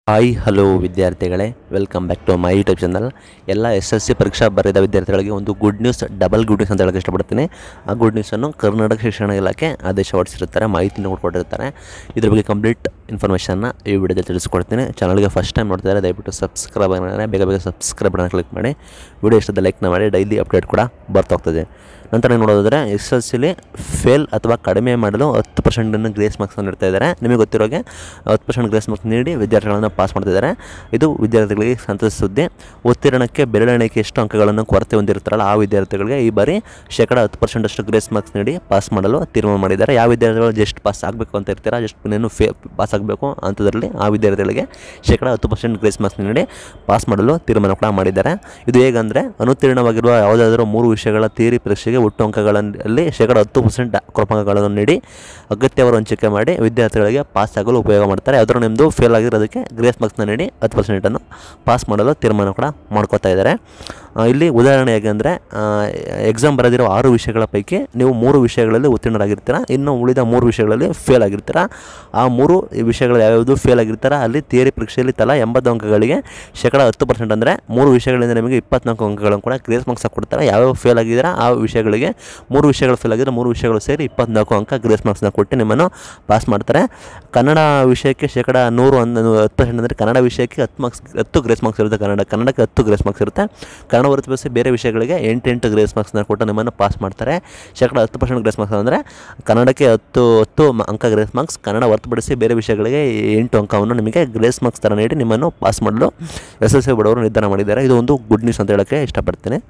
hi hello ವಿದ್ಯಾರ್ಥಿಗಳೇ welcome back to my YouTube channel ಎಲ್ಲ S S C ಪರೀಕ್ಷಾ ಬರೆದ ವಿದ್ಯಾರ್ಥಿಗಳಿಗೆ ಒಂದು good news double good news ಅಂತ ಹೇಳಕ್ಕೆ ಇಷ್ಟಪಡ್ತೀನಿ ಆ ಗುಡ್ ನ್ಯೂಸನ್ನು ಕರ್ನಾಟಕ ಶಿಕ್ಷಣ ಇಲಾಖೆ ಆದೇಶ ಹೊರಡಿಸಿರ್ತಾರೆ ಮಾಹಿತಿನ ಕೊಟ್ಟಿರ್ತಾರೆ ಇದ್ರ ಬಗ್ಗೆ ಕಂಪ್ಲೀಟ್ ಇನ್ಫಾರ್ಮೇಷನ್ನ ಈ ವಿಡಿಯೋದಲ್ಲಿ ತಿಳಿಸ್ಕೊಡ್ತೀನಿ ಚಾನಲ್ಗೆ ಫಸ್ಟ್ ಟೈಮ್ ನೋಡ್ತಿದ್ದಾರೆ ದಯವಿಟ್ಟು ಸಬ್ಸ್ಕ್ರೈಬ್ ಆಗಿದ್ರೆ ಬೇಗ ಬೇಗ ಸಬ್ಸ್ಕ್ರೈಬ್ ಬಟನ್ ಕ್ಲಿಕ್ ಮಾಡಿ ವಿಡಿಯೋ ಇಷ್ಟದ ಲೈಕ್ನ ಮಾಡಿ ಡೈಲಿ ಅಪ್ಡೇಟ್ ಕೂಡ ಬರ್ತಾ ಹೋಗ್ತದೆ ನಂತರ ನೀವು ನೋಡೋದಾದ್ರೆ ಎಸ್ ಎಲ್ ಸಿಲಿ ಫೇಲ್ ಅಥವಾ ಕಡಿಮೆ ಮಾಡಲು ಹತ್ತು ಪರ್ಸೆಂಟನ್ನು ಗ್ರೇಸ್ ಮಾರ್ಕ್ಸನ್ನು ನೀಡ್ತಾ ಇದ್ದಾರೆ ನಿಮಗೆ ಗೊತ್ತಿರೋಗೆ ಹತ್ತು ಪರ್ಸೆಂಟ್ ಗ್ರೇಸ್ ಮಾರ್ಕ್ಸ್ ನೀಡಿ ವಿದ್ಯಾರ್ಥಿಗಳನ್ನು ಪಾಸ್ ಮಾಡ್ತಿದ್ದಾರೆ ಇದು ವಿದ್ಯಾರ್ಥಿಗಳಿಗೆ ಸಂತಸ ಸುದ್ದಿ ಉತ್ತೀರ್ಣಕ್ಕೆ ಬೆರಳೆಣಿಕೆ ಎಷ್ಟು ಅಂಕಗಳನ್ನು ಕೊರತೆ ಹೊಂದಿರ್ತಾರಲ್ಲ ಆ ವಿದ್ಯಾರ್ಥಿಗಳಿಗೆ ಈ ಬಾರಿ ಶೇಕಡ ಹತ್ತು ಪರ್ಸೆಂಟಷ್ಟು ಗ್ರೇಸ್ ಮಾರ್ಕ್ಸ್ ನೀಡಿ ಪಾಸ್ ಮಾಡಲು ತೀರ್ಮಾನ ಮಾಡಿದ್ದಾರೆ ಯಾವ ವಿದ್ಯಾರ್ಥಿಗಳು ಜಸ್ಟ್ ಪಾಸ್ ಆಗಬೇಕು ಅಂತ ಇರ್ತೀರಾ ಜಸ್ಟ್ ಇನ್ನೇನು ಫೇ ಪಾಸ್ ಆಗಬೇಕು ಅಂಥದ್ರಲ್ಲಿ ಆ ವಿದ್ಯಾರ್ಥಿಗಳಿಗೆ ಶೇಕಡ ಹತ್ತು ಪರ್ಸೆಂಟ್ ಗ್ರೇಸ್ ಮಾರ್ಕ್ಸ್ ನೀಡಿ ಪಾಸ್ ಮಾಡಲು ತೀರ್ಮಾನ ಕೂಡ ಮಾಡಿದ್ದಾರೆ ಇದು ಹೇಗಂದರೆ ಅನುತ್ತೀರ್ಣವಾಗಿರುವ ಯಾವುದಾದರೂ ಮೂರು ವಿಷಯಗಳ ಥಿಯರಿ ಪರೀಕ್ಷೆಗೆ ಒಟ್ಟು ಅಂಕಗಳಲ್ಲಿ ಶೇಕಡ ಹತ್ತು ಪರ್ಸೆಂಟ್ ಅಂಕಗಳನ್ನು ನೀಡಿ ಅಗತ್ಯವಾದ ಹಂಚಿಕೆ ಮಾಡಿ ವಿದ್ಯಾರ್ಥಿಗಳಿಗೆ ಪಾಸ್ ಆಗಲು ಉಪಯೋಗ ಮಾಡ್ತಾರೆ ಯಾವ್ದಾದ್ರು ನಿಮ್ಮದು ಫೇಲ್ ಆಗಿರೋದಕ್ಕೆ ಗ್ರೇಸ್ ಮಾರ್ಕ್ಸ್ನ ನೀಡಿ ಹತ್ತು ಪರ್ಸೆಂಟನ್ನು ಪಾಸ್ ಮಾಡಲು ತೀರ್ಮಾನ ಕೂಡ ಮಾಡ್ಕೋತಾ ಇದ್ದಾರೆ ಆ, ಇಲ್ಲಿ ಉದಾಹರಣೆ ಹೇಗೆ ಅಂದರೆ ಎಕ್ಸಾಮ್ ಬರೆದಿರೋ ಆರು ವಿಷಯಗಳ ಪೈಕಿ ನೀವು ಮೂರು ವಿಷಯಗಳಲ್ಲಿ ಉತ್ತೀರ್ಣರಾಗಿರ್ತೀರ ಇನ್ನು ಉಳಿದ ಮೂರು ವಿಷಯಗಳಲ್ಲಿ ಫೇಲ್ ಆಗಿರ್ತೀರ ಆ ಮೂರು ವಿಷಯಗಳು ಯಾವ್ಯಾವುದು ಫೇಲ್ ಆಗಿರ್ತಾರ ಅಲ್ಲಿ ಥಿಯರಿ ಪರೀಕ್ಷೆಯಲ್ಲಿ ತಲಾ ಎಂಬತ್ತು ಅಂಕಗಳಿಗೆ ಶೇಕಡ ಹತ್ತು ಪರ್ಸೆಂಟ್ ಅಂದರೆ ಮೂರು ವಿಷಯಗಳಿಂದ ನಿಮಗೆ ಇಪ್ಪತ್ನಾಲ್ಕು ಅಂಕಗಳನ್ನು ಕೂಡ ಗ್ರೇಸ್ ಮಾರ್ಕ್ಸ್ ಕೊಡ್ತಾರೆ ಯಾವ್ಯಾವ ಫೇಲ್ ಆಗಿದ್ದೀರಾ ಆ ವಿಷಯಗಳಿಗೆ ಮೂರು ವಿಷಯಗಳು ಫೇಲ್ ಆಗಿದ್ರೆ ಮೂರು ವಿಷಯಗಳು ಸೇರಿ ಇಪ್ಪತ್ನಾಲ್ಕು ಅಂಕ ಗ್ರೇಸ್ ಮಾರ್ಕ್ಸ್ನ ಕೊಟ್ಟು ನಿಮ್ಮನ್ನು ಪಾಸ್ ಮಾಡ್ತಾರೆ ಕನ್ನಡ ವಿಷಯಕ್ಕೆ ಶೇಕಡ ನೂರು ಒಂದು ಹತ್ತು ಪರ್ಸೆಂಟ್ ಅಂದರೆ ಕನ್ನಡ ವಿಷಯಕ್ಕೆ ಹತ್ತು ಮಾರ್ಕ್ಸ್ ಹತ್ತು ಗ್ರೇಸ್ ಮಾರ್ಕ್ಸ್ ಇರುತ್ತೆ ಕನ್ನಡ ಕನ್ನಡಕ್ಕೆ ಹತ್ತು ಗ್ರೇಸ್ ಮಾರ್ಕ್ಸ್ ಇರುತ್ತೆ ಕನ್ನಡ ಹೊರತುಪಡಿಸಿ ಬೇರೆ ವಿಷಯಗಳಿಗೆ ಎಂಟು ಎಂಟು ಗ್ರೇಸ್ ಮಾರ್ಕ್ಸ್ನ ಕೊಟ್ಟು ನಿಮ್ಮನ್ನು ಪಾಸ್ ಮಾಡ್ತಾರೆ ಶೇಕಡ ಹತ್ತು ಪರ್ಸೆಂಟ್ ಗ್ರೇಸ್ ಮಾರ್ಕ್ಸ್ ಅಂದರೆ ಕನ್ನಡಕ್ಕೆ ಹತ್ತು ಹತ್ತು ಮ- ಅಂಕ ಗ್ರೇಸ್ ಮಾರ್ಕ್ಸ್ ಕನ್ನಡ ಹೊರತುಪಡಿಸಿ ಬೇರೆ ವಿಷಯಗಳಿಗೆ ಎಂಟು ಅಂಕವನ್ನು ನಿಮಗೆ ಗ್ರೇಸ್ ಮಾರ್ಕ್ಸ್ ಥರ ನೀಡಿ ನಿಮ್ಮನ್ನು ಪಾಸ್ ಮಾಡಲು ಎಸ್ ಎಲ್ ಸಿ ಬಡವರು ನಿರ್ಧಾರ ಮಾಡಿದ್ದಾರೆ ಇದು ಒಂದು ಗುಡ್ ನ್ಯೂಸ್ ಅಂತ ಹೇಳೋಕ್ಕೆ ಇಷ್ಟಪಡ್ತೀನಿ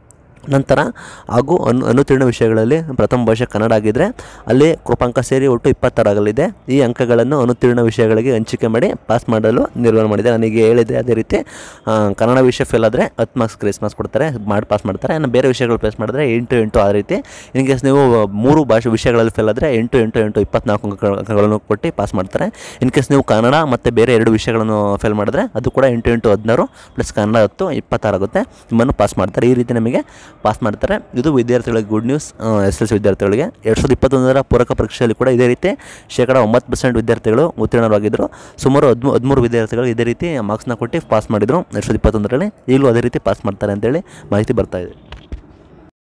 ನಂತರ ಹಾಗೂ ಅನು ಅನುತ್ತೀರ್ಣ ವಿಷಯಗಳಲ್ಲಿ ಪ್ರಥಮ ಭಾಷೆ ಕನ್ನಡ ಆಗಿದ್ದರೆ ಅಲ್ಲಿ ಕೃಪಾಂಕ ಸೇರಿ ಒಟ್ಟು ಇಪ್ಪತ್ತಾರು ಆಗಲಿದೆ ಈ ಅಂಕಗಳನ್ನು ಅನುತ್ತೀರ್ಣ ವಿಷಯಗಳಿಗೆ ಹಂಚಿಕೆ ಮಾಡಿ ಪಾಸ್ ಮಾಡಲು ನಿರ್ಧಾರ ಮಾಡಿದೆ ನನಗೆ ಹೇಳಿದೆ ಅದೇ ರೀತಿ ಆ, ಕನ್ನಡ ವಿಷಯ ಫೇಲ್ ಆದರೆ ಹತ್ತು ಮಾರ್ಕ್ಸ್ ಗ್ರೇಸ್ ಮಾರ್ಕ್ಸ್ ಕೊಡ್ತಾರೆ ಮಾಡಿ ಪಾಸ್ ಮಾಡ್ತಾರೆ ಇನ್ನು ಬೇರೆ ವಿಷಯಗಳು ಪಾಸ್ ಮಾಡಿದ್ರೆ ಎಂಟು ಎಂಟು ಆ ರೀತಿ ಇನ್ ಕೇಸ್ ನೀವು ಮೂರು ಭಾಷೆ ವಿಷಯಗಳಲ್ಲಿ ಫೇಲ್ ಆದರೆ ಎಂಟು ಎಂಟು ಎಂಟು ಇಪ್ಪತ್ನಾಲ್ಕು ಅಂಕ- ಅಂಕಗಳನ್ನು ಕೊಟ್ಟು ಪಾಸ್ ಮಾಡ್ತಾರೆ ಇನ್ ಕೇಸ್ ನೀವು ಕನ್ನಡ ಮತ್ತು ಬೇರೆ ಎರಡು ವಿಷಯಗಳನ್ನು ಫೇಲ್ ಮಾಡಿದ್ರೆ ಅದು ಕೂಡ ಎಂಟು ಎಂಟು ಹದಿನಾರು ಪ್ಲಸ್ ಕನ್ನಡ ಹತ್ತು ಇಪ್ಪತ್ತಾರು ಆಗುತ್ತೆ ನಿಮ್ಮನ್ನು ಪಾಸ್ ಮಾಡ್ತಾರೆ ಈ ರೀತಿ ನಮಗೆ ಪಾಸ್ ಮಾಡ್ತಾರೆ ಇದು ವಿದ್ಯಾರ್ಥಿಗಳಿಗೆ good news S L C ವಿದ್ಯಾರ್ಥಿಗಳಿಗೆ ಎರಡು ಸಾವಿರದ ಇಪ್ಪತ್ತೊಂದರ ಪೂರಕ ಪರೀಕ್ಷೆಯಲ್ಲಿ ಕೂಡ ಇದೇ ರೀತಿ ಶೇಕಡ ಒಂಬತ್ತು ಪರ್ಸೆಂಟ್ ವಿದ್ಯಾರ್ಥಿಗಳು ಉತ್ತೀರ್ಣರಾಗಿದ್ದರು ಸುಮಾರು ಹದಿಮೂ ಹದಿಮೂರು ವಿದ್ಯಾರ್ಥಿಗಳು ಇದೇ ರೀತಿ ಮಾರ್ಕ್ಸ್ನ ಕೊಟ್ಟು ಪಾಸ್ ಮಾಡಿದರು ಎರಡು ಸಾವಿರದ ಇಪ್ಪತ್ತೊಂದರಲ್ಲಿ ಈಗಲೂ ಅದೇ ರೀತಿ ಪಾಸ್ ಮಾಡ್ತಾರೆ ಅಂತೇಳಿ ಮಾಹಿತಿ ಬರ್ತಾ ಇದೆ